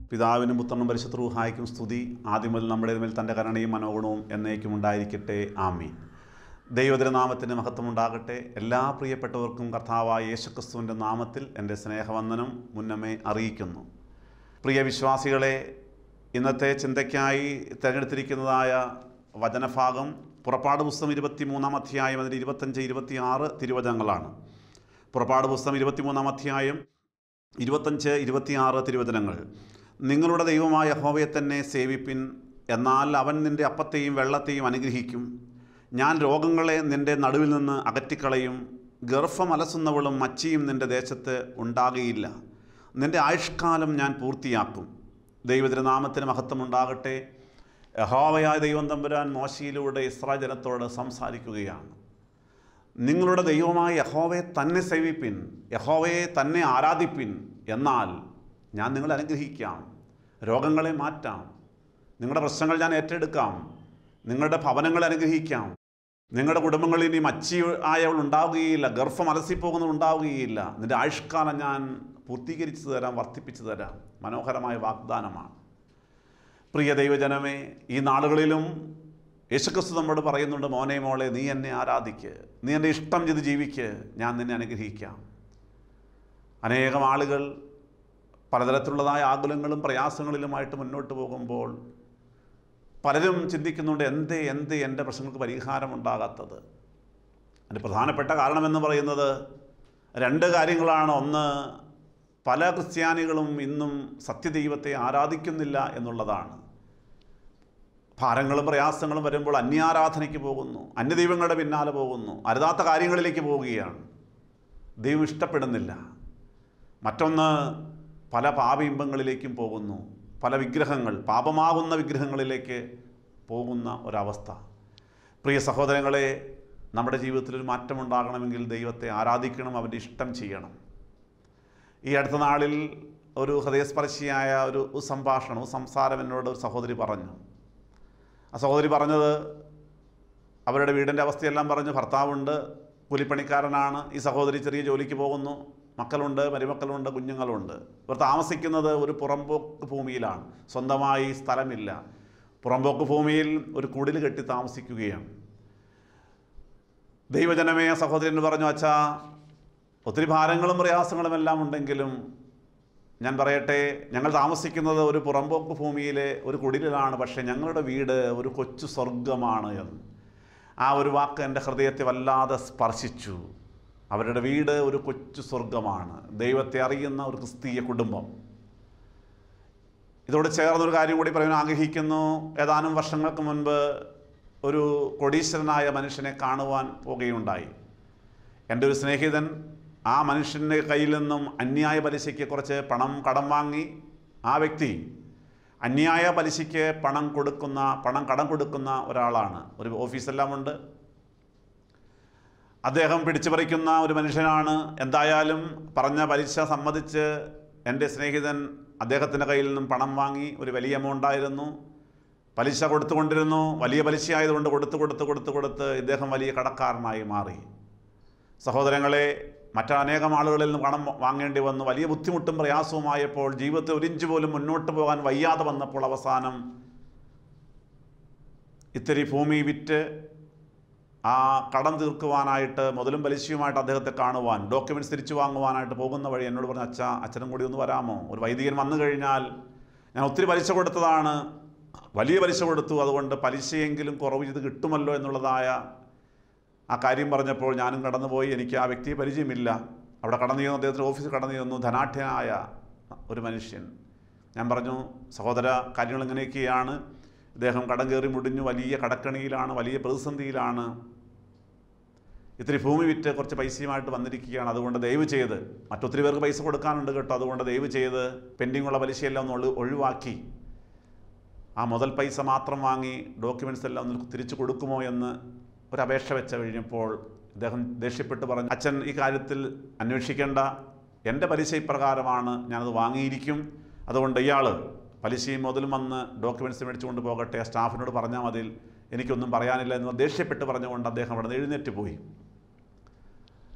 പിതാവിനും പുത്രനും പരിശുദ്ധ റൂഹായ്ക്കും സ്തുതി ആദ്യം മുതൽ നമ്മുടെ മേൽ തൻ്റെ കരുണയും മനോഗുണവും എന്നേക്കും ഉണ്ടായിരിക്കട്ടെ ആമീൻ ദൈവതിരനാമത്തിന് മഹത്വം ഉണ്ടാകട്ടെ എല്ലാ പ്രിയപ്പെട്ടവർക്കും കർത്താവായ യേശുക്രിസ്തുവിൻ്റെ നാമത്തിൽ എൻ്റെ സ്നേഹവന്ദനം മുന്നമേ അറിയിക്കുന്നു പ്രിയ വിശ്വാസികളെ ഇന്നത്തെ ചിന്തയ്ക്കായി തിരഞ്ഞെടുത്തിരിക്കുന്നതായ വചനഭാഗം പുറപ്പാട് പുസ്തകം ഇരുപത്തി മൂന്നാം അധ്യായം അതിൻ്റെ ഇരുപത്തഞ്ച് ഇരുപത്തിയാറ് തിരുവചനങ്ങളാണ് പുറപ്പാട് പുസ്തകം ഇരുപത്തിമൂന്നാം അധ്യായം ഇരുപത്തഞ്ച് ഇരുപത്തിയാറ് തിരുവചനങ്ങൾ നിങ്ങളുടെ ദൈവമായ യഹോവയെ തന്നെ സേവിപ്പിൻ എന്നാൽ അവൻ നിൻ്റെ അപ്പത്തെയും വെള്ളത്തെയും അനുഗ്രഹിക്കും ഞാൻ രോഗങ്ങളെ നിൻ്റെ നടുവിൽ നിന്ന് അകറ്റിക്കളയും ഗർഭം അലസുന്നവളും മച്ചിയും നിൻ്റെ ദേശത്ത് ഉണ്ടാകുകയില്ല നിൻ്റെ ആയുഷ്കാലം ഞാൻ പൂർത്തിയാക്കും ദൈവത്തിൻ്റെ നാമത്തിന് മഹത്വമുണ്ടാകട്ടെ യഹോവയായ ദൈവം തമ്പുരാൻ മോശയിലൂടെ ഇസ്രായേൽ ജനത്തോട് സംസാരിക്കുകയാണ് നിങ്ങളുടെ ദൈവമായ യഹോവയെ തന്നെ സേവിപ്പിൻ യഹോവയെ തന്നെ ആരാധിപ്പിൻ എന്നാൽ ഞാൻ നിങ്ങളെ അനുഗ്രഹിക്കാം രോഗങ്ങളെ മാറ്റാം നിങ്ങളുടെ പ്രശ്നങ്ങൾ ഞാൻ ഏറ്റെടുക്കാം നിങ്ങളുടെ ഭവനങ്ങളെ അനുഗ്രഹിക്കാം നിങ്ങളുടെ കുടുംബങ്ങളിൽ ഇനി മച്ചി ആയവൾ ഉണ്ടാവുകയില്ല ഗർഭം അലസിപ്പോകുന്നത് ഉണ്ടാവുകയില്ല നിന്റെ ആയുഷ്കാലം ഞാൻ പൂർത്തീകരിച്ചു തരാം വർദ്ധിപ്പിച്ചു തരാം മനോഹരമായ വാഗ്ദാനമാണ് പ്രിയ ദൈവജനമേ ഈ നാളുകളിലും യേശുക്രിസ്തു നമ്മോട് പറയുന്നുണ്ട് മോനെ മോളെ നീ എന്നെ ആരാധിക്ക് നീ എൻ്റെ ഇഷ്ടം ചെയ്ത് ജീവിക്ക് ഞാൻ നിന്നെ അനുഗ്രഹിക്കാം അനേകം ആളുകൾ പലതരത്തിലുള്ളതായ ആകുലങ്ങളും പ്രയാസങ്ങളിലുമായിട്ട് മുന്നോട്ട് പോകുമ്പോൾ പലരും ചിന്തിക്കുന്നുണ്ട് എന്തേ എന്തേ എൻ്റെ പ്രശ്നങ്ങൾക്ക് പരിഹാരമുണ്ടാകാത്തത് അതിൻ്റെ പ്രധാനപ്പെട്ട കാരണമെന്ന് പറയുന്നത് രണ്ട് കാര്യങ്ങളാണ് ഒന്ന് പല ക്രിസ്ത്യാനികളും ഇന്നും സത്യദൈവത്തെ ആരാധിക്കുന്നില്ല എന്നുള്ളതാണ് ഭാരങ്ങളും പ്രയാസങ്ങളും വരുമ്പോൾ അന്യാരാധനയ്ക്ക് പോകുന്നു അന്യദൈവങ്ങളുടെ പിന്നാലെ പോകുന്നു അരുതാത്ത കാര്യങ്ങളിലേക്ക് പോവുകയാണ് ദൈവം ഇഷ്ടപ്പെടുന്നില്ല മറ്റൊന്ന് പല പാപയിമ്പങ്ങളിലേക്കും പോകുന്നു പല വിഗ്രഹങ്ങൾ പാപമാകുന്ന വിഗ്രഹങ്ങളിലേക്ക് പോകുന്ന ഒരവസ്ഥ പ്രിയ സഹോദരങ്ങളെ നമ്മുടെ ജീവിതത്തിൽ ഒരു മാറ്റമുണ്ടാകണമെങ്കിൽ ദൈവത്തെ ആരാധിക്കണം അവൻ്റെ ഇഷ്ടം ചെയ്യണം ഈ അടുത്ത നാളിൽ ഒരു ഹൃദയസ്പർശിയായ ഒരു സംഭാഷണം ഒരു സംസാരം എന്നോട് ഒരു സഹോദരി പറഞ്ഞു ആ സഹോദരി പറഞ്ഞത് അവരുടെ വീടിൻ്റെ അവസ്ഥയെല്ലാം പറഞ്ഞു ഭർത്താവുണ്ട് കൂലിപ്പണിക്കാരനാണ് ഈ സഹോദരി ചെറിയ ജോലിക്ക് പോകുന്നു മക്കളുണ്ട് മരുമക്കളുണ്ട് കുഞ്ഞുങ്ങളുണ്ട് ഇവർ താമസിക്കുന്നത് ഒരു പുറമ്പോക്ക് ഭൂമിയിലാണ് സ്വന്തമായി സ്ഥലമില്ല പുറമ്പോക്ക് ഭൂമിയിൽ ഒരു കുടിൽ കെട്ടി താമസിക്കുകയാണ് ദൈവജനമേ ആ സഹോദരൻ പറഞ്ഞു അച്ഛാ ഒത്തിരി ഭാരങ്ങളും പ്രയാസങ്ങളും എല്ലാം ഉണ്ടെങ്കിലും ഞാൻ പറയട്ടെ ഞങ്ങൾ താമസിക്കുന്നത് ഒരു പുറമ്പോക്ക് ഭൂമിയിലെ ഒരു കുടിലാണ് പക്ഷേ ഞങ്ങളുടെ വീട് ഒരു കൊച്ചു സ്വർഗമാണ് എന്ന് ആ ഒരു വാക്ക് എൻ്റെ ഹൃദയത്തെ വല്ലാതെ സ്പർശിച്ചു അവരുടെ വീട് ഒരു കൊച്ചു സ്വർഗമാണ് ദൈവത്തെ അറിയുന്ന ഒരു ക്രിസ്തീയ കുടുംബം ഇതോട് ചേർന്നൊരു കാര്യം കൂടി പറയാൻ ആഗ്രഹിക്കുന്നു ഏതാനും വർഷങ്ങൾക്ക് മുൻപ് ഒരു കൊടീശ്വരനായ മനുഷ്യനെ കാണുവാൻ പോകുകയുണ്ടായി എൻ്റെ ഒരു സ്നേഹിതൻ ആ മനുഷ്യൻ്റെ കയ്യിൽ നിന്നും അന്യായ പലിശയ്ക്ക് കുറച്ച് പണം കടം വാങ്ങി ആ വ്യക്തി അന്യായ പലിശയ്ക്ക് പണം കൊടുക്കുന്ന പണം കടം കൊടുക്കുന്ന ഒരാളാണ് ഒരു ഓഫീസെല്ലാം ഉണ്ട് അദ്ദേഹം പിടിച്ചു പറിക്കുന്ന ഒരു മനുഷ്യനാണ് എന്തായാലും പറഞ്ഞ പലിശ സമ്മതിച്ച് എൻ്റെ സ്നേഹിതൻ അദ്ദേഹത്തിൻ്റെ കയ്യിൽ നിന്നും പണം വാങ്ങി ഒരു വലിയ എമൗണ്ട് ആയിരുന്നു പലിശ കൊടുത്തുകൊണ്ടിരുന്നു വലിയ പലിശ ആയതുകൊണ്ട് കൊടുത്ത് കൊടുത്ത് കൊടുത്ത് കൊടുത്ത് ഇദ്ദേഹം വലിയ കടക്കാരനായി മാറി സഹോദരങ്ങളെ മറ്റനേകം ആളുകളിൽ നിന്ന് പണം വാങ്ങേണ്ടി വന്നു വലിയ ബുദ്ധിമുട്ടും പ്രയാസവുമായപ്പോൾ ജീവിതത്തിൽ ഒരിഞ്ച് പോലും മുന്നോട്ട് പോകാൻ വയ്യാതെ വന്നപ്പോൾ അവസാനം ഇത്തിരി ഭൂമി വിറ്റ് ആ കടം തീർക്കുവാനായിട്ട് മുതലും പലിശയുമായിട്ട് അദ്ദേഹത്തെ കാണുവാൻ ഡോക്യുമെൻറ്റ്സ് തിരിച്ചു വാങ്ങുവാനായിട്ട് പോകുന്ന വഴി എന്നോട് പറഞ്ഞു അച്ഛാ അച്ഛനും കൂടി ഒന്ന് വരാമോ ഒരു വൈദികൻ വന്നു കഴിഞ്ഞാൽ ഞാൻ ഒത്തിരി പലിശ കൊടുത്തതാണ് വലിയ പലിശ കൊടുത്തു അതുകൊണ്ട് പലിശയെങ്കിലും കുറവ് ചെയ്ത് കിട്ടുമല്ലോ എന്നുള്ളതായ ആ കാര്യം പറഞ്ഞപ്പോൾ ഞാനും കടന്നുപോയി എനിക്ക് ആ വ്യക്തിയെ പരിചയമില്ല അവിടെ കടന്നു ചെന്നു അദ്ദേഹത്തിൻ്റെ ഓഫീസിൽ കടന്നു ചെന്നു ധനാഢ്യനായ ഒരു മനുഷ്യൻ ഞാൻ പറഞ്ഞു സഹോദര കാര്യങ്ങൾ ഇങ്ങനെയൊക്കെയാണ് ഇദ്ദേഹം കടം കയറി മുടിഞ്ഞു വലിയ കടക്കണിയിലാണ് വലിയ പ്രതിസന്ധിയിലാണ് ഇത്തിരി ഭൂമി വിറ്റ് കുറച്ച് പൈസയുമായിട്ട് വന്നിരിക്കുകയാണ് അതുകൊണ്ട് ദയവ് ചെയ്ത് മറ്റൊത്തിരി പേർക്ക് പൈസ കൊടുക്കാനുണ്ട് കേട്ടോ അതുകൊണ്ട് ദയവ് ചെയ്ത് പെൻഡിങ്ങുള്ള പലിശയെല്ലാം ഒന്ന് ഒഴി- ഒഴിവാക്കി ആ മുതൽ പൈസ മാത്രം വാങ്ങി ഡോക്യുമെൻറ്റ്സ് എല്ലാം ഒന്ന് തിരിച്ചു കൊടുക്കുമോ എന്ന് ഒരു അപേക്ഷ വെച്ച് കഴിഞ്ഞപ്പോൾ അദ്ദേഹം ദേഷ്യപ്പെട്ട് പറഞ്ഞു അച്ഛൻ ഈ കാര്യത്തിൽ അന്വേഷിക്കേണ്ട എൻ്റെ പലിശ ഇപ്രകാരമാണ് ഞാനത് വാങ്ങിയിരിക്കും അതുകൊണ്ട് ഇയാൾ പലിശയും മുതലും വന്ന് ഡോക്യുമെൻറ്റ്സ് മേടിച്ചുകൊണ്ട് പോകട്ടെ ആ സ്റ്റാഫിനോട് പറഞ്ഞാൽ മതി എനിക്കൊന്നും പറയാനില്ല എന്ന് ദേഷ്യപ്പെട്ട് പറഞ്ഞുകൊണ്ട് അദ്ദേഹം അവിടെ നിന്ന് എഴുന്നേറ്റ് പോയി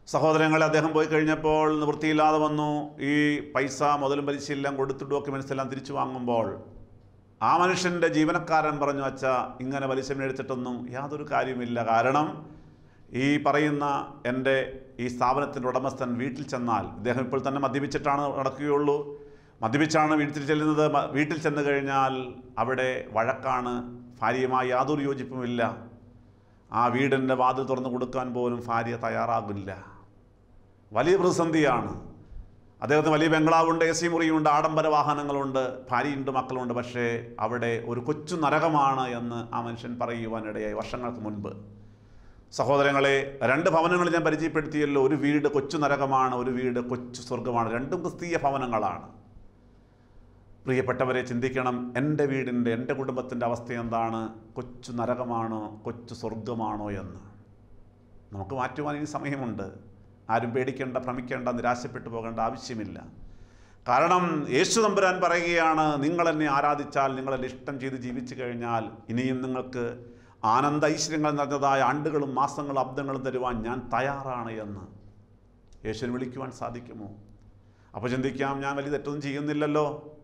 സഹോദരങ്ങളെ അദ്ദേഹം പോയി കഴിഞ്ഞപ്പോൾ നിവൃത്തിയില്ലാതെ വന്നു ഈ പൈസ മുതലും പലിശയെല്ലാം കൊടുത്തു ഡോക്യുമെൻറ്റ്സ് എല്ലാം തിരിച്ചു വാങ്ങുമ്പോൾ ആ മനുഷ്യൻ്റെ ജീവനക്കാരൻ പറഞ്ഞു അച്ഛ ഇങ്ങനെ പലിശ മേടിച്ചിട്ടൊന്നും യാതൊരു കാര്യമില്ല കാരണം ഈ പറയുന്ന എൻ്റെ ഈ സ്ഥാപനത്തിൻ്റെ ഉടമസ്ഥൻ വീട്ടിൽ ചെന്നാൽ ഇദ്ദേഹം ഇപ്പോൾ തന്നെ മദ്യപിച്ചിട്ടാണ് നടക്കുകയുള്ളൂ മദ്യപിച്ചാണ് വീട്ടിൽ ചെല്ലുന്നത് മ- വീട്ടിൽ ചെന്ന് കഴിഞ്ഞാൽ അവിടെ വഴക്കാണ് ഭാര്യയുമായി യാതൊരു യോജിപ്പുമില്ല ആ വീടിൻ്റെ വാതിൽ തുറന്നു കൊടുക്കാൻ പോലും ഭാര്യ തയ്യാറാകില്ല വലിയ പ്രതിസന്ധിയാണ് അദ്ദേഹത്തിന് വലിയ ബംഗ്ലാവുണ്ട് എ സി മുറിയുണ്ട് ആഡംബര വാഹനങ്ങളുണ്ട് ഭാര്യയുണ്ട് മക്കളുണ്ട് പക്ഷേ അവിടെ ഒരു കൊച്ചു നരകമാണ് എന്ന് ആ മനുഷ്യൻ പറയുവാനിടയായി വർഷങ്ങൾക്ക് മുൻപ് സഹോദരങ്ങളെ രണ്ട് ഭവനങ്ങൾ ഞാൻ പരിചയപ്പെടുത്തിയല്ലോ ഒരു വീട് കൊച്ചു നരകമാണ് ഒരു വീട് കൊച്ചു സ്വർഗമാണ് രണ്ടും ക്രിസ്തീയ ഭവനങ്ങളാണ് പ്രിയപ്പെട്ടവരെ ചിന്തിക്കണം എൻ്റെ വീടിൻ്റെ എൻ്റെ കുടുംബത്തിൻ്റെ അവസ്ഥ എന്താണ് കൊച്ചു നരകമാണോ കൊച്ചു സ്വർഗമാണോ എന്ന് നമുക്ക് മാറ്റുവാൻ ഇനി സമയമുണ്ട് ആരും പേടിക്കേണ്ട ഭ്രമിക്കേണ്ട നിരാശപ്പെട്ടു പോകേണ്ട ആവശ്യമില്ല കാരണം യേശു തമ്പുരാൻ പറയുകയാണ് നിങ്ങൾ എന്നെ ആരാധിച്ചാൽ നിങ്ങൾ എന്നെ ഇഷ്ടം ചെയ്ത് ജീവിച്ചു കഴിഞ്ഞാൽ ഇനിയും നിങ്ങൾക്ക് ആനന്ദ ഐശ്വര്യങ്ങൾ നിറഞ്ഞതായ ആണ്ടുകളും മാസങ്ങളും അബ്ദങ്ങളും തരുവാൻ ഞാൻ തയ്യാറാണ് എന്ന് യേശുവിനെ വിളിക്കുവാൻ സാധിക്കുമോ അപ്പോൾ ചിന്തിക്കാം ഞാൻ വലിയ തെറ്റൊന്നും ചെയ്യുന്നില്ലല്ലോ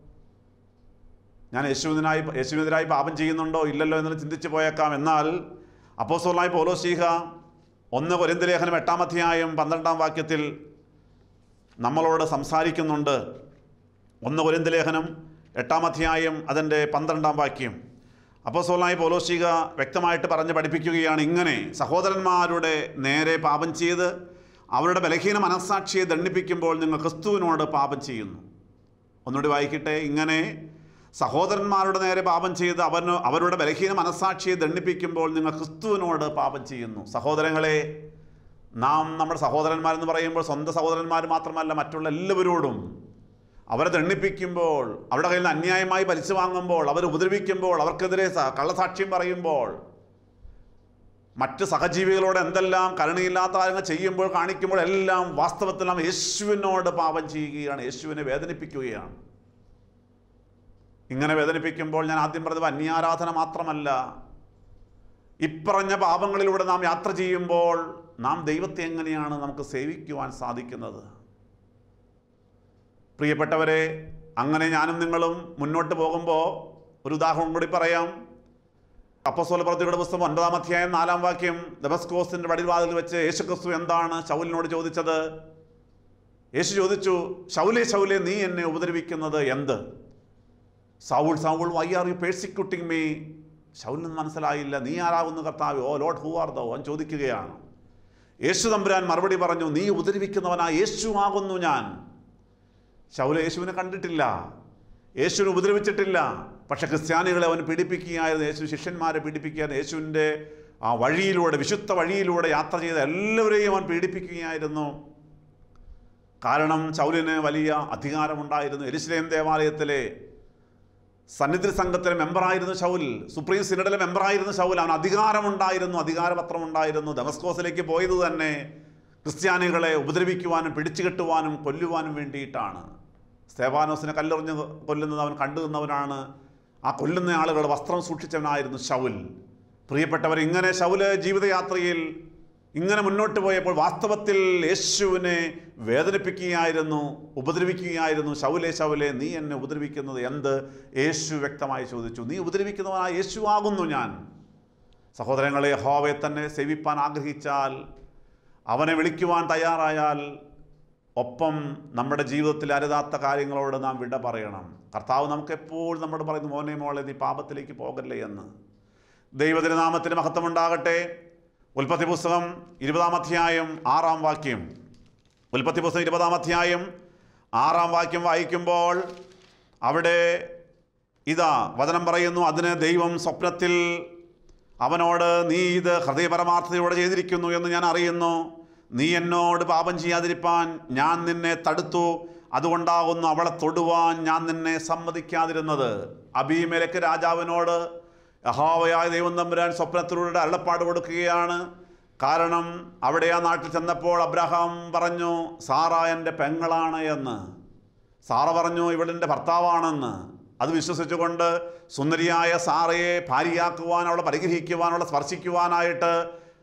ഞാൻ യേശുവിനായി യേശുവിനെതിരായി പാപം ചെയ്യുന്നുണ്ടോ ഇല്ലല്ലോ എന്ന് ചിന്തിച്ചു പോയേക്കാം എന്നാൽ അപ്പോസ്തലനായ പൗലോസീഹ ഒന്ന് കൊരിന്ത ലേഖനം എട്ടാം അധ്യായം പന്ത്രണ്ടാം വാക്യത്തിൽ നമ്മളോട് സംസാരിക്കുന്നുണ്ട് ഒന്ന് കൊരിന്ത ലേഖനം എട്ടാം അധ്യായം അതിൻ്റെ പന്ത്രണ്ടാം വാക്യം അപ്പോസ്തലനായ പൗലോസീഹ വ്യക്തമായിട്ട് പറഞ്ഞ് പഠിപ്പിക്കുകയാണ് ഇങ്ങനെ സഹോദരന്മാരുടെ നേരെ പാപം ചെയ്ത് അവരുടെ ബലഹീന മനസ്സാക്ഷിയെ ദണ്ഡിപ്പിക്കുമ്പോൾ നിങ്ങൾ ക്രിസ്തുവിനോട് പാപം ചെയ്യുന്നു ഒന്നുകൂടി വായിക്കട്ടെ ഇങ്ങനെ സഹോദരന്മാരുടെ നേരെ പാപം ചെയ്ത് അവന് അവരുടെ ബലഹീന മനസ്സാക്ഷിയെ ദണ്ഡിപ്പിക്കുമ്പോൾ നിങ്ങൾ ക്രിസ്തുവിനോട് പാപം ചെയ്യുന്നു സഹോദരങ്ങളെ നാം നമ്മുടെ സഹോദരന്മാരെന്ന് പറയുമ്പോൾ സ്വന്തം സഹോദരന്മാർ മാത്രമല്ല മറ്റുള്ള എല്ലാവരോടും അവരെ ദണ്ഡിപ്പിക്കുമ്പോൾ അവരുടെ കയ്യിൽ നിന്ന് അന്യായമായി പലിശ വാങ്ങുമ്പോൾ അവരെ ഉപദ്രവിക്കുമ്പോൾ അവർക്കെതിരെ സ- കള്ളസാക്ഷ്യം പറയുമ്പോൾ മറ്റ് സഹജീവികളോട് എന്തെല്ലാം കരുണയില്ലാത്ത കാര്യങ്ങൾ ചെയ്യുമ്പോൾ കാണിക്കുമ്പോൾ എല്ലാം വാസ്തവത്തിൽ നാം യേശുവിനോട് പാപം ചെയ്യുകയാണ് യേശുവിനെ വേദനിപ്പിക്കുകയാണ് ഇങ്ങനെ വേദനിപ്പിക്കുമ്പോൾ ഞാൻ ആദ്യം പറഞ്ഞത് അന്യാരാധന മാത്രമല്ല ഇപ്പറഞ്ഞ പാപങ്ങളിലൂടെ നാം യാത്ര ചെയ്യുമ്പോൾ നാം ദൈവത്തെ എങ്ങനെയാണ് നമുക്ക് സേവിക്കുവാൻ സാധിക്കുന്നത് പ്രിയപ്പെട്ടവരെ അങ്ങനെ ഞാനും നിങ്ങളും മുന്നോട്ട് പോകുമ്പോൾ ഒരു ഉദാഹരണം കൂടി പറയാം അപ്പസ്വല പ്രവൃത്തിയുടെ പുസ്തകം ഒൻപതാം അധ്യായം നാലാം വാക്യം ദമസ്കോസിന്റെ വടിവാതിൽ വെച്ച് യേശുക്രിസ്തു എന്താണ് ശൗലിനോട് ചോദിച്ചത് യേശു ചോദിച്ചു ശൗലെ ശൗലെ നീ എന്നെ ഉപദ്രവിക്കുന്നത് എന്ത് Saul Saul why are you persecuting me ശൗലിന് മനസ്സിലായില്ല നീ ആരാകുന്നു കർത്താവ് O Lord who are thou അവൻ ചോദിക്കുകയാണ് യേശു തമ്പുരാൻ മറുപടി പറഞ്ഞു നീ ഉപദ്രവിക്കുന്നവനാ യേശു ആകുന്നു ഞാൻ ശൗല യേശുവിനെ കണ്ടിട്ടില്ല യേശുവിനെ ഉപദ്രവിച്ചിട്ടില്ല പക്ഷെ ക്രിസ്ത്യാനികളെ അവൻ പീഡിപ്പിക്കുകയായിരുന്നു യേശു ശിഷ്യന്മാരെ പീഡിപ്പിക്കുകയായിരുന്നു യേശുവിൻ്റെ ആ വഴിയിലൂടെ വിശുദ്ധ വഴിയിലൂടെ യാത്ര ചെയ്ത എല്ലാവരെയും അവൻ പീഡിപ്പിക്കുകയായിരുന്നു കാരണം ശൗലിന് വലിയ അധികാരമുണ്ടായിരുന്നു എരുസലേം ദേവാലയത്തിലെ സന്നിധി സംഘത്തിലെ മെമ്പറായിരുന്നു ശൗൽ സുപ്രീം സിനഡിലെ മെമ്പറായിരുന്നു ശൗൽ അവൻ അധികാരമുണ്ടായിരുന്നു അധികാരപത്രം ഉണ്ടായിരുന്നു ദമസ്കോസിലേക്ക് പോയത് തന്നെ ക്രിസ്ത്യാനികളെ ഉപദ്രവിക്കുവാനും പിടിച്ചുകെട്ടുവാനും കൊല്ലുവാനും വേണ്ടിയിട്ടാണ് സ്തേവാനോസിനെ കല്ലെറിഞ്ഞ് കൊല്ലുന്നത് അവൻ കണ്ടു നിന്നവനാണ് ആ കൊല്ലുന്ന ആളുകൾ വസ്ത്രം സൂക്ഷിച്ചവനായിരുന്നു ശൗൽ പ്രിയപ്പെട്ടവർ ഇങ്ങനെ ശൗല് ജീവിതയാത്രയിൽ ഇങ്ങനെ മുന്നോട്ട് പോയപ്പോൾ വാസ്തവത്തിൽ യേശുവിനെ വേദനിപ്പിക്കുകയായിരുന്നു ഉപദ്രവിക്കുകയായിരുന്നു ശൗലെ ശൗലെ നീ എന്നെ ഉപദ്രവിക്കുന്നത് എന്ത് യേശു വ്യക്തമായി ചോദിച്ചു നീ ഉപദ്രവിക്കുന്നവനായ യേശു ആകുന്നു ഞാൻ സഹോദരങ്ങളെ ഹോവയെ തന്നെ സേവിപ്പാൻ ആഗ്രഹിച്ചാൽ അവനെ വിളിക്കുവാൻ തയ്യാറായാൽ ഒപ്പം നമ്മുടെ ജീവിതത്തിൽ അരുതാത്ത കാര്യങ്ങളോട് നാം വിട പറയണം കർത്താവ് നമുക്ക് എപ്പോഴും നമ്മോട് പറയുന്നു മോനെ മോളെ നീ പാപത്തിലേക്ക് പോകല്ലേ എന്ന് ദൈവത്തിൻ്റെ നാമത്തിന് മഹത്വമുണ്ടാകട്ടെ ഉൽപ്പത്തി പുസ്തകം ഇരുപതാം അധ്യായം ആറാം വാക്യം ഉൽപ്പത്തി പുസ്തകം ഇരുപതാം അധ്യായം ആറാം വാക്യം വായിക്കുമ്പോൾ അവിടെ ഇതാ വചനം പറയുന്നു അതിന് ദൈവം സ്വപ്നത്തിൽ അവനോട് നീ ഇത് ഹൃദയപരമാർത്ഥതയോടെ ചെയ്തിരിക്കുന്നു എന്ന് ഞാൻ അറിയുന്നു നീ എന്നോട് പാപം ചെയ്യാതിരിപ്പാൻ ഞാൻ നിന്നെ തടുത്തു അതുകൊണ്ടാകുന്നു അവളെ തൊടുവാൻ ഞാൻ നിന്നെ സമ്മതിക്കാതിരുന്നത് അബീമേലക്ക് രാജാവിനോട് യഹോവയായ ദൈവം തമ്പുരാൻ സ്വപ്നത്തിലൂടെ അരുളപ്പാട് കൊടുക്കുകയാണ് കാരണം അവിടെ ആ നാട്ടിൽ ചെന്നപ്പോൾ അബ്രഹാം പറഞ്ഞു സാറ എൻ്റെ പെങ്ങളാണ് എന്ന് സാറ പറഞ്ഞു ഇവളെൻ്റെ ഭർത്താവാണെന്ന് അത് വിശ്വസിച്ചുകൊണ്ട് സുന്ദരിയായ സാറയെ ഭാര്യയാക്കുവാൻ അവളെ പരിഗ്രഹിക്കുവാൻ അവളെ സ്പർശിക്കുവാനായിട്ട്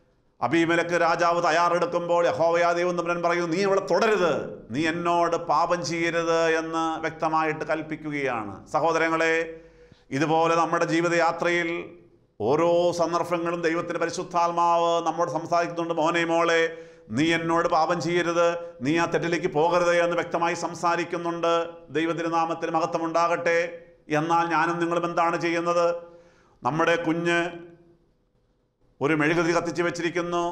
അബീമലക്ക് രാജാവ് തയ്യാറെടുക്കുമ്പോൾ യഹോവയാ ദൈവം തമ്പുരാൻ പറയുന്നു നീ ഇവിടെ തുടരുത് നീ എന്നോട് പാപം ചെയ്യരുത് എന്ന് വ്യക്തമായിട്ട് കൽപ്പിക്കുകയാണ് സഹോദരങ്ങളെ ഇതുപോലെ നമ്മുടെ ജീവിതയാത്രയിൽ ഓരോ സന്ദർഭങ്ങളും ദൈവത്തിൻ്റെ പരിശുദ്ധാത്മാവ് നമ്മോട് സംസാരിക്കുന്നുണ്ട് മോനെ മോളെ നീ എന്നോട് പാപം ചെയ്യരുത് നീ ആ തെറ്റിലേക്ക് പോകരുത് എന്ന് വ്യക്തമായി സംസാരിക്കുന്നുണ്ട് ദൈവത്തിൻ്റെ നാമത്തിന് മഹത്വം ഉണ്ടാകട്ടെ എന്നാൽ ഞാനും നിങ്ങളും എന്താണ് ചെയ്യുന്നത് നമ്മുടെ കുഞ്ഞ് ഒരു മെഴുകുതിരി കത്തിച്ച് വെച്ചിരിക്കുന്നു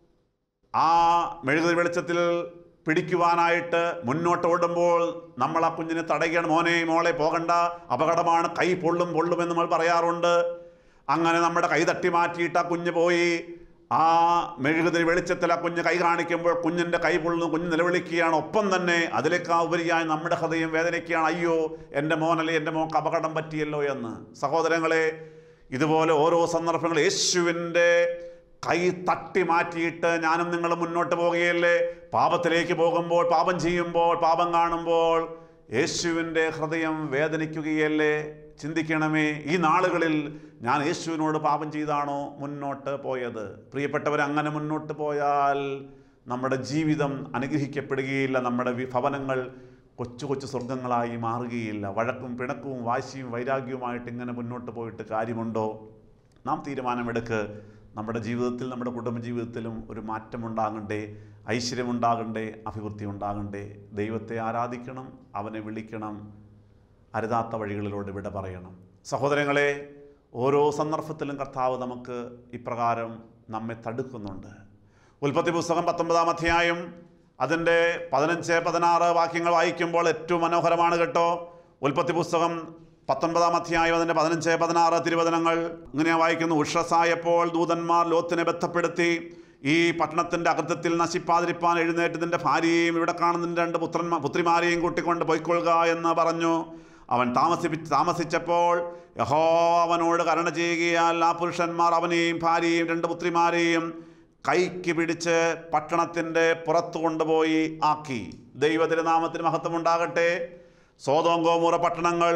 ആ മെഴുകുതിരി വെളിച്ചത്തിൽ പിടിക്കുവാനായിട്ട് മുന്നോട്ട് ഓടുമ്പോൾ നമ്മൾ ആ കുഞ്ഞിനെ തടയുകയാണ് മോനെ മോളെ പോകണ്ട അപകടമാണ് കൈ പൊള്ളും പൊള്ളും എന്ന് നമ്മൾ പറയാറുണ്ട് അങ്ങനെ നമ്മുടെ കൈ തട്ടി മാറ്റിയിട്ട് ആ കുഞ്ഞ് പോയി ആ മെഴുകുതിരി വെളിച്ചത്തിൽ ആ കുഞ്ഞ് കൈ കാണിക്കുമ്പോൾ കുഞ്ഞിൻ്റെ കൈ പൊള്ളുന്നു കുഞ്ഞ് നിലവിളിക്കുകയാണ് ഒപ്പം തന്നെ അതിലേക്കാ ഉപരിയായി നമ്മുടെ ഹൃദയം വേദനിക്കുകയാണ് അയ്യോ എൻ്റെ മോനല്ലേ എൻ്റെ മോക്ക് അപകടം പറ്റിയല്ലോ എന്ന് സഹോദരങ്ങളെ ഇതുപോലെ ഓരോ സന്ദർഭങ്ങൾ യേശുവിൻ്റെ കൈ തട്ടി മാറ്റിയിട്ട് ഞാനും നിങ്ങളും മുന്നോട്ട് പോവുകയല്ലേ പാപത്തിലേക്ക് പോകുമ്പോൾ പാപം ചെയ്യുമ്പോൾ പാപം കാണുമ്പോൾ യേശുവിൻ്റെ ഹൃദയം വേദനിക്കുകയല്ലേ ചിന്തിക്കണമേ ഈ നാളുകളിൽ ഞാൻ യേശുവിനോട് പാപം ചെയ്താണോ മുന്നോട്ട് പോയത് പ്രിയപ്പെട്ടവർ അങ്ങനെ മുന്നോട്ട് പോയാൽ നമ്മുടെ ജീവിതം അനുഗ്രഹിക്കപ്പെടുകയില്ല നമ്മുടെ വി- ഭവനങ്ങൾ കൊച്ചു കൊച്ചു സ്വർഗങ്ങളായി മാറുകയില്ല വഴക്കും പിണക്കവും വാശിയും വൈരാഗ്യവുമായിട്ട് ഇങ്ങനെ മുന്നോട്ട് പോയിട്ട് കാര്യമുണ്ടോ നാം തീരുമാനമെടുക്ക് നമ്മുടെ ജീവിതത്തിൽ നമ്മുടെ കുടുംബജീവിതത്തിലും ഒരു മാറ്റമുണ്ടാകണ്ടേ ഐശ്വര്യമുണ്ടാകണ്ടേ അഭിവൃദ്ധി ഉണ്ടാകണ്ടേ ദൈവത്തെ ആരാധിക്കണം അവനെ വിളിക്കണം അരുതാത്ത വഴികളിലൂടെ വിട പറയണം സഹോദരങ്ങളെ ഓരോ സന്ദർഭത്തിലും കർത്താവ് നമുക്ക് ഇപ്രകാരം നമ്മെ തടുക്കുന്നുണ്ട് ഉൽപ്പത്തി പുസ്തകം പത്തൊമ്പതാം അധ്യായം അതിൻ്റെ പതിനഞ്ച് പതിനാറ് വാക്യങ്ങൾ വായിക്കുമ്പോൾ ഏറ്റവും മനോഹരമാണ് കേട്ടോ ഉൽപ്പത്തി പുസ്തകം പത്തൊൻപതാം അധ്യായം അതിൻ്റെ പതിനഞ്ച് പതിനാറ് തിരുവചനങ്ങൾ ഇങ്ങനെയാ വായിക്കുന്നു ഉഷസായപ്പോൾ ദൂതന്മാർ ലോത്തിനെ ബന്ധപ്പെടുത്തി ഈ പട്ടണത്തിൻ്റെ അകൃത്യത്തിൽ നശിപ്പാതിരിപ്പാൻ എഴുന്നേറ്റതിൻ്റെ ഭാര്യയെയും ഇവിടെ കാണുന്നതിൻ്റെ രണ്ട് പുത്രന്മാ പുത്രിമാരെയും കൂട്ടിക്കൊണ്ട് പൊയ്ക്കൊള്ളുക എന്ന് പറഞ്ഞു അവൻ താമസിപ്പി താമസിച്ചപ്പോൾ യഹോ അവനോട് കരുണ ചെയ്യുകയാൽ ആ പുരുഷന്മാർ അവനെയും ഭാര്യയെയും രണ്ട് പുത്രിമാരെയും കൈക്ക് പിടിച്ച് പട്ടണത്തിൻ്റെ പുറത്തു കൊണ്ടുപോയി ആക്കി ദൈവതിരുനാമത്തിന് മഹത്വമുണ്ടാകട്ടെ സോതോങ്കോമുറ പട്ടണങ്ങൾ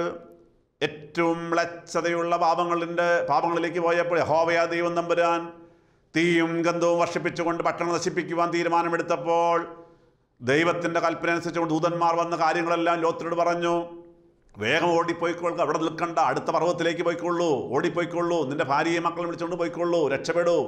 ഏറ്റവും മ്ലച്ഛതയുള്ള പാപങ്ങളിൻ്റെ പാപങ്ങളിലേക്ക് പോയപ്പോൾ യഹോവയാ ദൈവം നമ്പുരാൻ തീയും ഗന്ധവും വർഷിപ്പിച്ചുകൊണ്ട് പട്ടണം നശിപ്പിക്കുവാൻ തീരുമാനമെടുത്തപ്പോൾ ദൈവത്തിൻ്റെ കൽപ്പന അനുസരിച്ചുകൊണ്ട് ദൂതന്മാർ വന്ന കാര്യങ്ങളെല്ലാം ലോത്തിനോട് പറഞ്ഞു വേഗം ഓടിപ്പോയിക്കൊള്ളുക അവിടെ നിൽക്കണ്ട അടുത്ത പർവ്വതത്തിലേക്ക് പോയിക്കൊള്ളൂ ഓടിപ്പോയിക്കൊള്ളൂ നിന്റെ ഭാര്യയും മക്കളും വിളിച്ചുകൊണ്ട് പോയിക്കൊള്ളൂ രക്ഷപ്പെടൂ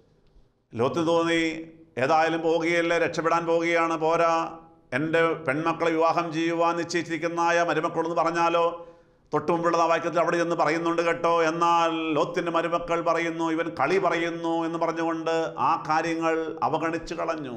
ലോത്തിന് തോന്നി ഏതായാലും പോവുകയല്ലേ രക്ഷപ്പെടാൻ പോവുകയാണ് പോരാ എൻ്റെ പെൺമക്കളെ വിവാഹം ചെയ്യുവാൻ നിശ്ചയിച്ചിരിക്കുന്നതായ മരുമക്കളെന്ന് പറഞ്ഞാലോ തൊട്ടു മുമ്പുള്ള ആ വാക്യത്തിൽ അവിടെ ചെന്ന് പറയുന്നുണ്ട് കേട്ടോ എന്നാൽ ലോത്തിൻ്റെ മരുമക്കൾ പറയുന്നു ഇവൻ കളി പറയുന്നു എന്ന് പറഞ്ഞുകൊണ്ട് ആ കാര്യങ്ങൾ അവഗണിച്ചു കളഞ്ഞു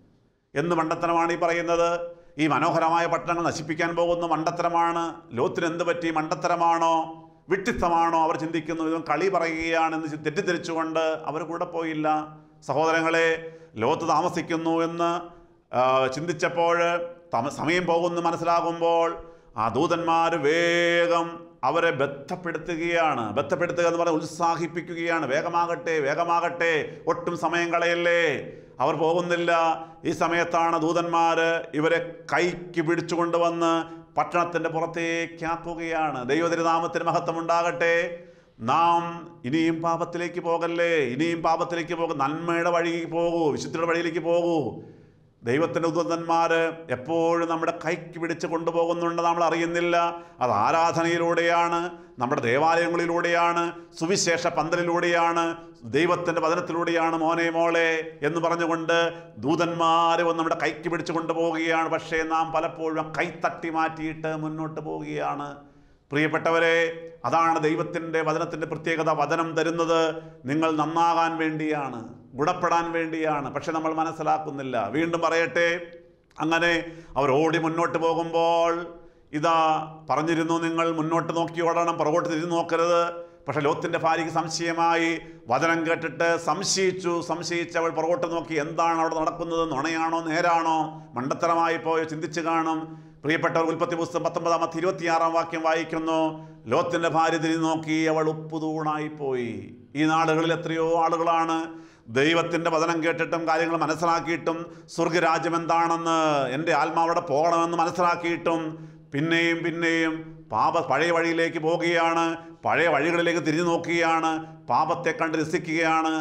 എന്ത് മണ്ടത്തരമാണ് ഈ പറയുന്നത് ഈ മനോഹരമായ പട്ടണങ്ങൾ നശിപ്പിക്കാൻ പോകുന്ന മണ്ടത്തരമാണ് ലോത്തിന് എന്ത് പറ്റി മണ്ടത്തരമാണോ വിട്ടിത്തമാണോ അവർ ചിന്തിക്കുന്നു ഇവൻ കളി പറയുകയാണെന്ന് ചി- തെറ്റിദ്ധരിച്ചുകൊണ്ട് അവർ കൂടെ പോയില്ല സഹോദരങ്ങളെ ലോത്ത് താമസിക്കുന്നു എന്ന് ആ, ചിന്തിച്ചപ്പോൾ തമ സമയം പോകുന്നു മനസ്സിലാകുമ്പോൾ ആ ദൂതന്മാർ വേഗം അവരെ ബന്ധപ്പെടുത്തുകയാണ് ബന്ധപ്പെടുത്തുക എന്ന് പറഞ്ഞാൽ ഉത്സാഹിപ്പിക്കുകയാണ് വേഗമാകട്ടെ വേഗമാകട്ടെ ഒട്ടും സമയം കളയല്ലേ അവർ പോകുന്നില്ല ഈ സമയത്താണ് ദൂതന്മാർ ഇവരെ കൈക്ക് പിടിച്ചുകൊണ്ടുവന്ന് പട്ടണത്തിൻ്റെ പുറത്തേക്കാക്കുകയാണ് ദൈവതിരുനാമത്തിന് മഹത്വം ഉണ്ടാകട്ടെ നാം ഇനിയും പാപത്തിലേക്ക് പോകല്ലേ ഇനിയും പാപത്തിലേക്ക് പോകും നന്മയുടെ വഴിക്ക് പോകൂ വിശുദ്ധിയുടെ വഴിയിലേക്ക് പോകൂ ദൈവത്തിൻ്റെ ഉദ്വതന്മാർ എപ്പോഴും നമ്മുടെ കൈക്ക് പിടിച്ച് കൊണ്ടുപോകുന്നുണ്ട് നമ്മൾ അറിയുന്നില്ല അത് ആരാധനയിലൂടെയാണ് നമ്മുടെ ദേവാലയങ്ങളിലൂടെയാണ് സുവിശേഷ പന്തലിലൂടെയാണ് ദൈവത്തിൻ്റെ വചനത്തിലൂടെയാണ് മോനെ മോളെ എന്ന് പറഞ്ഞുകൊണ്ട് ദൂതന്മാർ വന്ന് നമ്മുടെ കൈക്ക് പിടിച്ച് കൊണ്ടുപോവുകയാണ് പക്ഷേ നാം പലപ്പോഴും ആ കൈ തട്ടി മാറ്റിയിട്ട് മുന്നോട്ട് പോവുകയാണ് പ്രിയപ്പെട്ടവരെ അതാണ് ദൈവത്തിൻ്റെ വചനത്തിൻ്റെ പ്രത്യേകത വചനം തരുന്നത് നിങ്ങൾ നന്നാകാൻ വേണ്ടിയാണ് ഗുണപ്പെടാൻ വേണ്ടിയാണ് പക്ഷെ നമ്മൾ മനസ്സിലാക്കുന്നില്ല വീണ്ടും പറയട്ടെ അങ്ങനെ അവർ ഓടി മുന്നോട്ട് പോകുമ്പോൾ ഇതാ പറഞ്ഞിരുന്നു നിങ്ങൾ മുന്നോട്ട് നോക്കി ഓടണം പുറകോട്ട് തിരിഞ്ഞു നോക്കരുത് പക്ഷെ ലോത്തിൻ്റെ ഭാര്യയ്ക്ക് സംശയമായി വചനം കേട്ടിട്ട് സംശയിച്ചു സംശയിച്ച് അവൾ പുറകോട്ട് നോക്കി എന്താണ് അവിടെ നടക്കുന്നത് നുണയാണോ നേരാണോ മണ്ടത്തരമായി പോയോ ചിന്തിച്ചു കാണും പ്രിയപ്പെട്ടവർ ഉൽപ്പത്തി പുസ്തകം പത്തൊമ്പതാമത്തെ ഇരുപത്തിയാറാം വാക്യം വായിക്കുന്നു ലോത്തിൻ്റെ ഭാര്യ തിരിഞ്ഞു നോക്കി അവൾ ഉപ്പുതൂണായി പോയി ഈ നാടുകളിൽ എത്രയോ ആളുകളാണ് ദൈവത്തിൻ്റെ വചനം കേട്ടിട്ടും കാര്യങ്ങൾ മനസ്സിലാക്കിയിട്ടും സ്വർഗരാജ്യം എന്താണെന്ന് എൻ്റെ ആത്മാവിടെ പോകണമെന്ന് മനസ്സിലാക്കിയിട്ടും പിന്നെയും പിന്നെയും പാപ പഴയ വഴിയിലേക്ക് പോവുകയാണ് പഴയ വഴികളിലേക്ക് തിരിഞ്ഞു നോക്കുകയാണ് പാപത്തെ കണ്ട് രസിക്കുകയാണ്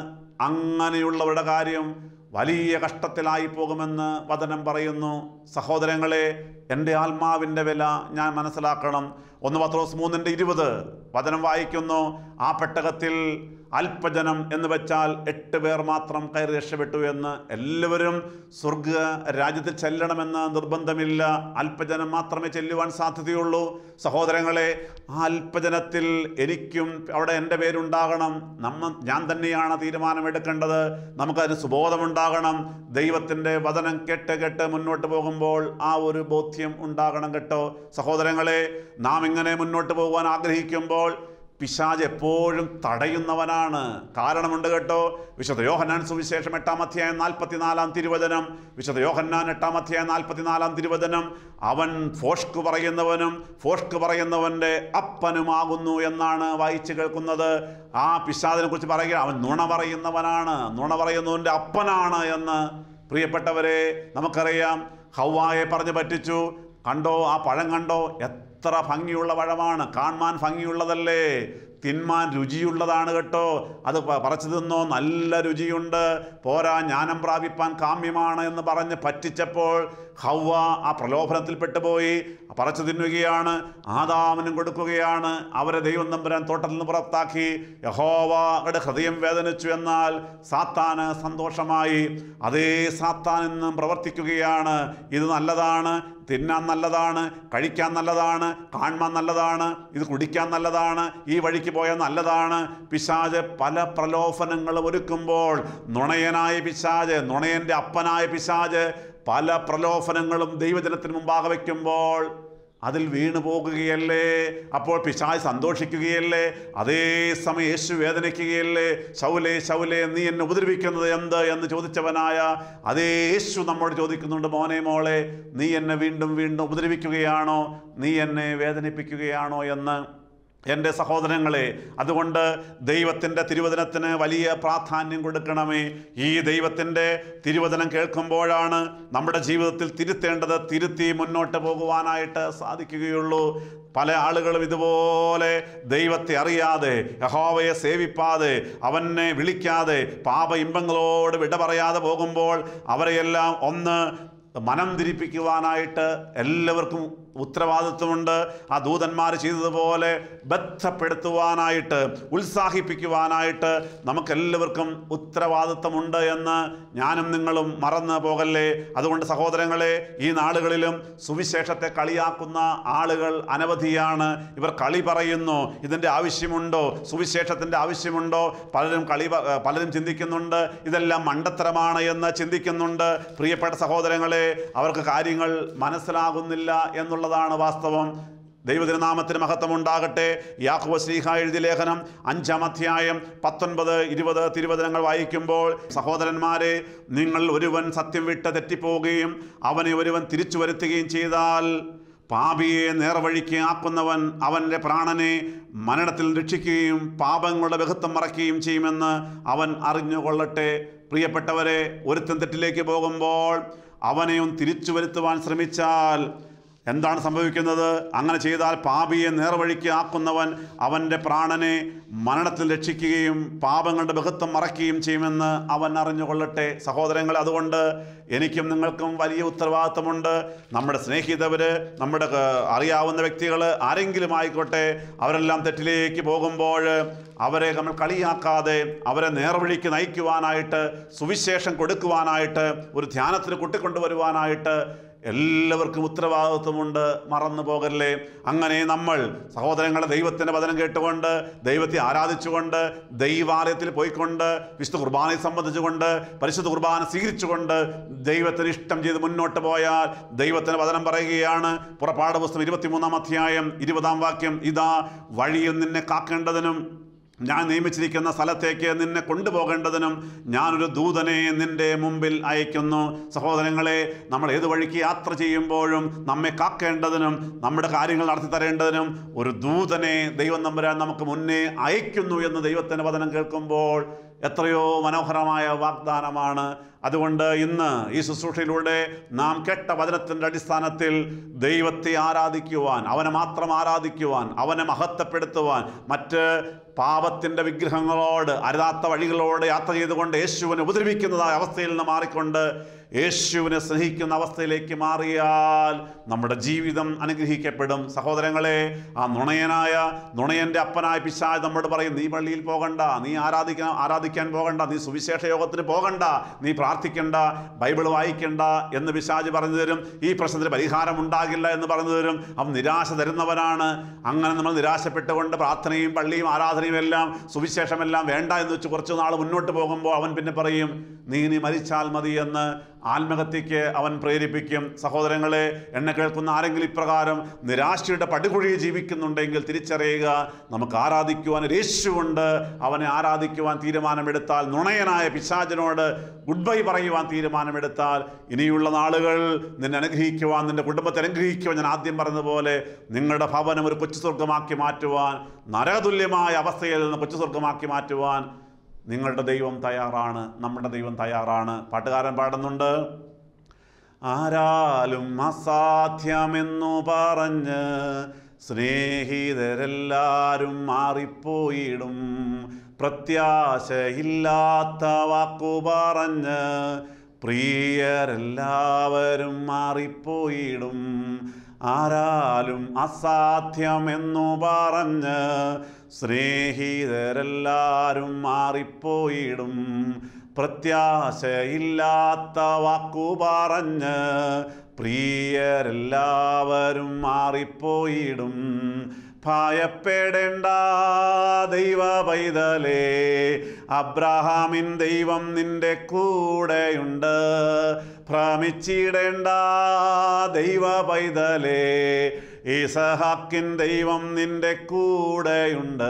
അങ്ങനെയുള്ളവരുടെ കാര്യം വലിയ കഷ്ടത്തിലായി പോകുമെന്ന് വചനം പറയുന്നു സഹോദരങ്ങളെ എൻ്റെ ആത്മാവിൻ്റെ വില ഞാൻ മനസ്സിലാക്കണം ഒന്ന് പത്രോസ് മൂന്നിൻ്റെ ഇരുപത് വചനം വായിക്കുന്നു ആ പെട്ടകത്തിൽ അല്പജനം എന്ന് വെച്ചാൽ എട്ട് പേർ മാത്രം കയറി രക്ഷപ്പെട്ടു എന്ന് എല്ലാവരും സ്വർഗ രാജ്യത്തിൽ ചെല്ലണമെന്ന് നിർബന്ധമില്ല അല്പജനം മാത്രമേ ചെല്ലുവാൻ സാധ്യതയുള്ളൂ സഹോദരങ്ങളെ ആ അല്പജനത്തിൽ എനിക്കും അവിടെ എൻ്റെ പേരുണ്ടാകണം നമ്മ ഞാൻ തന്നെയാണ് തീരുമാനമെടുക്കേണ്ടത് നമുക്കതിന് സുബോധമുണ്ടാകണം ദൈവത്തിൻ്റെ വചനം കേട്ട് കേട്ട് മുന്നോട്ട് പോകുമ്പോൾ ആ ഒരു ബോധ്യം ഉണ്ടാകണം കേട്ടോ സഹോദരങ്ങളെ നാം ഇങ്ങനെ മുന്നോട്ട് പോകുവാൻ ആഗ്രഹിക്കുമ്പോൾ പിശാജ് എപ്പോഴും തടയുന്നവനാണ് കാരണമുണ്ട് കേട്ടോ വിശുദ്ധ യോഹന്നാൻ സുവിശേഷം എട്ടാം അധ്യായം നാൽപ്പത്തിനാലാം തിരുവചനം വിശുദ്ധ യോഹന്നാൻ എട്ടാം അധ്യായം നാൽപ്പത്തിനാലാം തിരുവചനം അവൻ ഫോഷ്ക്ക് പറയുന്നവനും ഫോഷ്ക്ക് പറയുന്നവൻ്റെ അപ്പനുമാകുന്നു എന്നാണ് വായിച്ചു കേൾക്കുന്നത് ആ പിശാദിനെ കുറിച്ച് പറയുക അവൻ നുണ പറയുന്നവനാണ് നുണ പറയുന്നവൻ്റെ അപ്പനാണ് എന്ന് പ്രിയപ്പെട്ടവരെ നമുക്കറിയാം ഹൗവായെ പറഞ്ഞു പറ്റിച്ചു കണ്ടോ ആ പഴം കണ്ടോ എത്ര ഭംഗിയുള്ള പഴമാണ് കാണാൻ ഭംഗിയുള്ളതല്ലേ തിന്മാൻ രുചിയുള്ളതാണ് കേട്ടോ അത് പ- പറിച്ചു തിന്നോ നല്ല രുചിയുണ്ട് പോരാ ജ്ഞാനം പ്രാപിപ്പാൻ കാമ്യമാണ് എന്ന് പറഞ്ഞ് പറ്റിച്ചപ്പോൾ ഹൗവ ആ പ്രലോഭനത്തിൽ പെട്ടുപോയി പറിച്ചു തിന്നുകയാണ് ആദാമിനും കൊടുക്കുകയാണ് അവരെ ദൈവം തമ്പുരാൻ തോട്ടത്തിൽ നിന്ന് പുറത്താക്കി യഹോവയുടെ ഹൃദയം വേദനിച്ചു എന്നാൽ സാത്താന് സന്തോഷമായി അതേ സാത്താൻ ഇന്നും പ്രവർത്തിക്കുകയാണ് ഇത് നല്ലതാണ് തിന്നാൻ നല്ലതാണ് കഴിക്കാൻ നല്ലതാണ് കാണാൻ നല്ലതാണ് ഇത് കുടിക്കാൻ നല്ലതാണ് ഈ വഴിക്ക് പോയാൽ നല്ലതാണ് പിശാജ് പല പ്രലോഭനങ്ങളും ഒരുക്കുമ്പോൾ നുണയനായ പിശാജ് നുണയൻ്റെ അപ്പനായ പിശാജ് പല പ്രലോഭനങ്ങളും ദൈവജനത്തിന് മുമ്പാകെ വയ്ക്കുമ്പോൾ അതിൽ വീണു പോകുകയല്ലേ അപ്പോൾ പിശായ് സന്തോഷിക്കുകയല്ലേ അതേസമയം യേശു വേദനിക്കുകയല്ലേ ശൗലേ ശൗലേ നീ എന്നെ ഉപദ്രവിക്കുന്നത് എന്ത് എന്ന് ചോദിച്ചവനായ അതേ യേശു നമ്മോട് ചോദിക്കുന്നുണ്ട് മോനെ മോളെ നീ എന്നെ വീണ്ടും വീണ്ടും ഉപദ്രവിക്കുകയാണോ നീ എന്നെ വേദനിപ്പിക്കുകയാണോ എന്ന് എൻ്റെ സഹോദരങ്ങളെ അതുകൊണ്ട് ദൈവത്തിൻ്റെ തിരുവചനത്തിന് വലിയ പ്രാധാന്യം കൊടുക്കണമേ ഈ ദൈവത്തിൻ്റെ തിരുവചനം കേൾക്കുമ്പോഴാണ് നമ്മുടെ ജീവിതത്തിൽ തിരുത്തേണ്ടത് തിരുത്തി മുന്നോട്ട് പോകുവാനായിട്ട് സാധിക്കുകയുള്ളൂ പല ആളുകളും ഇതുപോലെ ദൈവത്തെ അറിയാതെ യഹോവയെ സേവിപ്പാതെ അവനെ വിളിക്കാതെ പാപ ഇമ്പങ്ങളോട് വിട പറയാതെ പോകുമ്പോൾ അവരെയെല്ലാം ഒന്ന് മനം തിരിപ്പിക്കുവാനായിട്ട് എല്ലാവർക്കും ഉത്തരവാദിത്വമുണ്ട് ആ ദൂതന്മാർ ചെയ്തതുപോലെ ബന്ധപ്പെടുത്തുവാനായിട്ട് ഉത്സാഹിപ്പിക്കുവാനായിട്ട് നമുക്കെല്ലാവർക്കും ഉത്തരവാദിത്വമുണ്ട് എന്ന് ഞാനും നിങ്ങളും മറന്നു പോകല്ലേ അതുകൊണ്ട് സഹോദരങ്ങളെ ഈ നാളുകളിലും സുവിശേഷത്തെ കളിയാക്കുന്ന ആളുകൾ അനവധിയാണ് ഇവർ കളി പറയുന്നു ഇതിൻ്റെ ആവശ്യമുണ്ടോ സുവിശേഷത്തിൻ്റെ ആവശ്യമുണ്ടോ പലരും കളി പ- പലരും ചിന്തിക്കുന്നുണ്ട് ഇതെല്ലാം മണ്ടത്തരമാണ് എന്ന് ചിന്തിക്കുന്നുണ്ട് പ്രിയപ്പെട്ട സഹോദരങ്ങളെ അവർക്ക് കാര്യങ്ങൾ മനസ്സിലാകുന്നില്ല എന്നുള്ളതാണ് വാസ്തവം ദൈവതിരുനാമത്തിന് മഹത്വം ഉണ്ടാകട്ടെ യാഹുവ ശ്രീഹ എഴുതിയ ലേഖനം അഞ്ചാം അധ്യായം പത്തൊൻപത് ഇരുപത് തിരുവചനങ്ങൾ വായിക്കുമ്പോൾ സഹോദരന്മാരെ നിങ്ങൾ ഒരുവൻ സത്യം വിട്ട് തെറ്റിപ്പോവുകയും അവനെ ഒരുവൻ തിരിച്ചു വരുത്തുകയും ചെയ്താൽ പാപിയെ നേർവഴിക്ക് ആക്കുന്നവൻ അവൻ്റെ പ്രാണനെ മരണത്തിൽ രക്ഷിക്കുകയും പാപങ്ങളുടെ ബഹുത്വം മറയ്ക്കുകയും ചെയ്യുമെന്ന് അവൻ അറിഞ്ഞുകൊള്ളട്ടെ പ്രിയപ്പെട്ടവരെ ഒരുത്തൻ തെറ്റിലേക്ക് പോകുമ്പോൾ അവനെയും തിരിച്ചു വരുത്തുവാൻ ശ്രമിച്ചാൽ എന്താണ് സംഭവിക്കുന്നത് അങ്ങനെ ചെയ്താൽ പാപിയെ നേർവഴിക്ക് ആക്കുന്നവൻ അവൻ്റെ പ്രാണനെ മരണത്തിൽ രക്ഷിക്കുകയും പാപങ്ങളുടെ ബഹുത്വം മറയ്ക്കുകയും ചെയ്യുമെന്ന് അവൻ അറിഞ്ഞുകൊള്ളട്ടെ സഹോദരങ്ങൾ അതുകൊണ്ട് എനിക്കും നിങ്ങൾക്കും വലിയ ഉത്തരവാദിത്തമുണ്ട് നമ്മുടെ സ്നേഹിതവർ നമ്മുടെ ഏർ, അറിയാവുന്ന വ്യക്തികൾ ആരെങ്കിലും ആയിക്കോട്ടെ അവരെല്ലാം തെറ്റിലേക്ക് പോകുമ്പോൾ അവരെ നമ്മൾ കളിയാക്കാതെ അവരെ നേർവഴിക്ക് നയിക്കുവാനായിട്ട് സുവിശേഷം കൊടുക്കുവാനായിട്ട് ഒരു ധ്യാനത്തിന് കൂട്ടിക്കൊണ്ടുവരുവാനായിട്ട് എല്ലാവർക്കും ഉത്തരവാദിത്വമുണ്ട് മറന്നു പോകല്ലേ അങ്ങനെ നമ്മൾ സഹോദരങ്ങളെ ദൈവത്തിൻ്റെ വചനം കേട്ടുകൊണ്ട് ദൈവത്തെ ആരാധിച്ചുകൊണ്ട് ദൈവാലയത്തിൽ പോയിക്കൊണ്ട് വിശുദ്ധ കുർബാനയെ സംബന്ധിച്ചുകൊണ്ട് പരിശുദ്ധ കുർബാന സ്വീകരിച്ചുകൊണ്ട് ദൈവത്തിന് ഇഷ്ടം ചെയ്ത് മുന്നോട്ട് പോയാൽ ദൈവത്തിന് വചനം പറയുകയാണ് പുറപ്പാട് പുസ്തകം ഇരുപത്തിമൂന്നാം അധ്യായം ഇരുപതാം വാക്യം ഇതാ വഴിയിൽ നിന്നെ കാക്കേണ്ടതിനും ഞാൻ നിയമിച്ചിരിക്കുന്ന സ്ഥലത്തേക്ക് നിന്നെ കൊണ്ടുപോകേണ്ടതിനും ഞാനൊരു ദൂതനെ നിന്റെ മുമ്പിൽ അയക്കുന്നു സഹോദരങ്ങളെ നമ്മൾ ഏത് വഴിക്ക് യാത്ര ചെയ്യുമ്പോഴും നമ്മെ കാക്കേണ്ടതിനും നമ്മുടെ കാര്യങ്ങൾ നടത്തി തരേണ്ടതിനും ഒരു ദൂതനെ ദൈവം നമ്പുരാൻ നമുക്ക് മുന്നേ അയക്കുന്നു എന്ന് ദൈവത്തിൻ്റെ വചനം കേൾക്കുമ്പോൾ എത്രയോ മനോഹരമായ വാഗ്ദാനമാണ് അതുകൊണ്ട് ഇന്ന് ഈ ശുശ്രൂഷയിലൂടെ നാം കേട്ട വചനത്തിൻ്റെ അടിസ്ഥാനത്തിൽ ദൈവത്തെ ആരാധിക്കുവാൻ അവനെ മാത്രം ആരാധിക്കുവാൻ അവനെ മഹത്വപ്പെടുത്തുവാൻ മറ്റ് പാപത്തിൻ്റെ വിഗ്രഹങ്ങളോട് അരുതാത്ത വഴികളോട് യാത്ര ചെയ്തുകൊണ്ട് യേശുവിനെ ഉപദ്രവിക്കുന്നതായ അവസ്ഥയിൽ നിന്ന് മാറിക്കൊണ്ട് യേശുവിനെ സ്നേഹിക്കുന്ന അവസ്ഥയിലേക്ക് മാറിയാൽ നമ്മുടെ ജീവിതം അനുഗ്രഹിക്കപ്പെടും സഹോദരങ്ങളെ ആ നുണയനായ നുണയൻ്റെ അപ്പനായ പിശാജ് നമ്മോട് പറയും നീ പള്ളിയിൽ പോകണ്ട നീ ആരാധിക്കാൻ ആരാധിക്കാൻ പോകണ്ട നീ സുവിശേഷ യോഗത്തിന് പോകണ്ട നീ പ്രാർത്ഥിക്കണ്ട ബൈബിൾ വായിക്കണ്ട എന്ന് പിശാജ് പറഞ്ഞു തരും ഈ പ്രശ്നത്തിന് പരിഹാരം ഉണ്ടാകില്ല എന്ന് പറഞ്ഞു തരും അവൻ നിരാശ തരുന്നവനാണ് അങ്ങനെ നമ്മൾ നിരാശപ്പെട്ടുകൊണ്ട് പ്രാർത്ഥനയും പള്ളിയും ആരാധനയും എല്ലാം സുവിശേഷമെല്ലാം വേണ്ട എന്ന് വെച്ച് കുറച്ച് നാൾ മുന്നോട്ട് പോകുമ്പോൾ അവൻ പിന്നെ പറയും നീ നീ മരിച്ചാൽ മതി എന്ന് ആത്മഹത്യക്ക് അവൻ പ്രേരിപ്പിക്കും സഹോദരങ്ങളെ എന്നെ കേൾക്കുന്ന ആരെങ്കിലും ഇപ്രകാരം നിരാശയുടെ പടുകുഴിയിൽ ജീവിക്കുന്നുണ്ടെങ്കിൽ തിരിച്ചറിയുക നമുക്ക് ആരാധിക്കുവാൻ ഒരു യേശുവുണ്ട് അവനെ ആരാധിക്കുവാൻ തീരുമാനമെടുത്താൽ നുണയനായ പിശാചിനോട് ഗുഡ് ബൈ പറയുവാൻ തീരുമാനമെടുത്താൽ ഇനിയുള്ള നാളുകൾ നിന്നെ അനുഗ്രഹിക്കുവാൻ നിന്റെ കുടുംബത്തെ അനുഗ്രഹിക്കുവാൻ ഞാൻ ആദ്യം പറഞ്ഞതുപോലെ നിങ്ങളുടെ ഭവനം ഒരു കൊച്ചു സ്വർഗമാക്കി മാറ്റുവാൻ നരകതുല്യമായ അവസ്ഥയിൽ നിന്ന് കൊച്ചു സ്വർഗമാക്കി മാറ്റുവാൻ നിങ്ങളുടെ ദൈവം തയ്യാറാണ് നമ്മുടെ ദൈവം തയ്യാറാണ് പാട്ടുകാരൻ പാടുന്നുണ്ട് ആരാലും അസാധ്യമെന്നു പറഞ്ഞ് സ്നേഹിതരെല്ലാരും മാറിപ്പോയിടും പ്രത്യാശയില്ലാത്ത വാക്കു പറഞ്ഞ് പ്രിയരെല്ലാവരും മാറിപ്പോയിടും ആരാലും അസാധ്യമെന്നു പറഞ്ഞ് സ്നേഹിതരെല്ലാരും മാറിപ്പോയിടും പ്രത്യാശയില്ലാത്ത വാക്കു പറഞ്ഞ് പ്രിയരെല്ലാവരും മാറിപ്പോയിടും ഭയപ്പെടേണ്ട ദൈവ പൈതലേ അബ്രഹാമിൻ ദൈവം നിന്റെ കൂടെയുണ്ട് ഭ്രമിച്ചിടേണ്ട ദൈവ പൈതലേ ഈസഹാക്കിൻ ദൈവം നിന്റെ കൂടെയുണ്ട്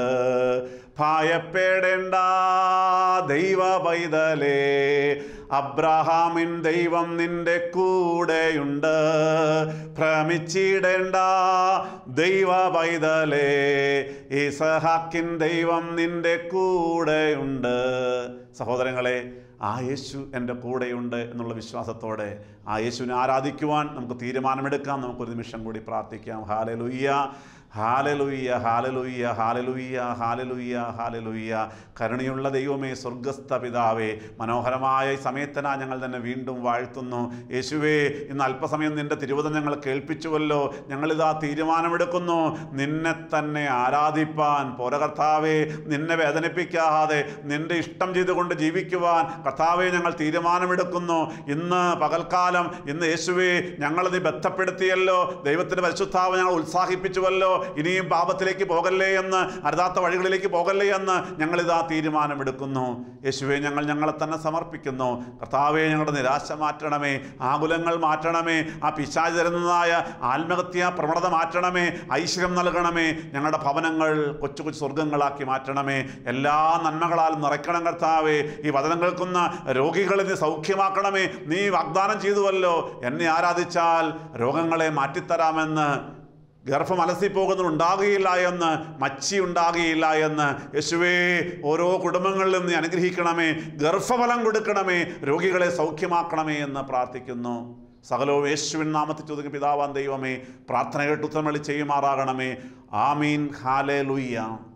ഭയപ്പെടേണ്ട ദൈവ പൈതലേ അബ്രഹാമിൻ ദൈവം നിന്റെ കൂടെയുണ്ട് ഭ്രമിച്ചിടേണ്ട ദൈവ പൈതലേ ഈസഹാക്കിൻ ദൈവം നിന്റെ കൂടെയുണ്ട് സഹോദരങ്ങളെ ആ യേശു എൻ്റെ കൂടെയുണ്ട് എന്നുള്ള വിശ്വാസത്തോടെ ആ യേശുവിനെ ആരാധിക്കുവാൻ നമുക്ക് തീരുമാനമെടുക്കാം നമുക്കൊരു നിമിഷം കൂടി പ്രാർത്ഥിക്കാം ഹാലലുയ്യ ഹാലലുയ്യ ഹാലലുയ്യ ഹാലലുയ്യ ഹാലലുയ്യ ഹാലലുയ്യ കരുണയുള്ള ദൈവമേ സ്വർഗസ്ഥ പിതാവേ മനോഹരമായ ഈ സമയത്തിനാ ഞങ്ങൾ തന്നെ വീണ്ടും വാഴ്ത്തുന്നു യേശുവേ ഇന്ന് അല്പസമയം നിന്റെ തിരുവതം ഞങ്ങൾ കേൾപ്പിച്ചുവല്ലോ ഞങ്ങളിതാ തീരുമാനമെടുക്കുന്നു നിന്നെ തന്നെ ആരാധിപ്പാൻ പോര കർത്താവേ നിന്നെ വേദനിപ്പിക്കാതെ നിന്റെ ഇഷ്ടം ചെയ്തുകൊണ്ട് ജീവിക്കുവാൻ കർത്താവെ ഞങ്ങൾ തീരുമാനമെടുക്കുന്നു ഇന്ന് പകൽക്കാലം ഇന്ന് യേശുവേ ഞങ്ങൾ നീ ബന്ധപ്പെടുത്തിയല്ലോ ദൈവത്തിൻ്റെ പരിശുദ്ധാവ് ഞങ്ങൾ ഉത്സാഹിപ്പിച്ചുവല്ലോ ഇനിയും പാപത്തിലേക്ക് പോകല്ലേ എന്ന് അരുതാത്ത വഴികളിലേക്ക് പോകല്ലേ എന്ന് ഞങ്ങളിതാ തീരുമാനമെടുക്കുന്നു യേശുവെ ഞങ്ങൾ ഞങ്ങളെ തന്നെ സമർപ്പിക്കുന്നു കർത്താവെ ഞങ്ങളുടെ നിരാശ മാറ്റണമേ ആകുലങ്ങൾ മാറ്റണമേ ആ പിശാച് തരുന്നതായ ആത്മഹത്യ പ്രവണത മാറ്റണമേ ഐശ്വര്യം നൽകണമേ ഞങ്ങളുടെ ഭവനങ്ങൾ കൊച്ചു കൊച്ചു സ്വർഗങ്ങളാക്കി മാറ്റണമേ എല്ലാ നന്മകളാൽ നിറയ്ക്കണം കർത്താവേ ഈ വചനം കേൾക്കുന്ന രോഗികളെ നീ സൗഖ്യമാക്കണമേ നീ വാഗ്ദാനം ചെയ്തുവല്ലോ എന്നെ ആരാധിച്ചാൽ രോഗങ്ങളെ മാറ്റിത്തരാമെന്ന് ഗർഭം അലസിപ്പോകുന്നത് ഉണ്ടാകുകയില്ല എന്ന് മച്ചി ഉണ്ടാകുകയില്ല എന്ന് യേശുവേ ഓരോ കുടുംബങ്ങളിലും നീ അനുഗ്രഹിക്കണമേ ഗർഭഫലം കൊടുക്കണമേ രോഗികളെ സൗഖ്യമാക്കണമേ എന്ന് പ്രാർത്ഥിക്കുന്നു സകലവും യേശുവിൻ നാമത്തിൽ ചോദിക്കുന്ന പിതാവാൻ ദൈവമേ പ്രാർത്ഥന കേട്ട് ഉത്തരമളി ചെയ്യുമാറാകണമേ ആമീൻ ഹാലേ ലുയ്യ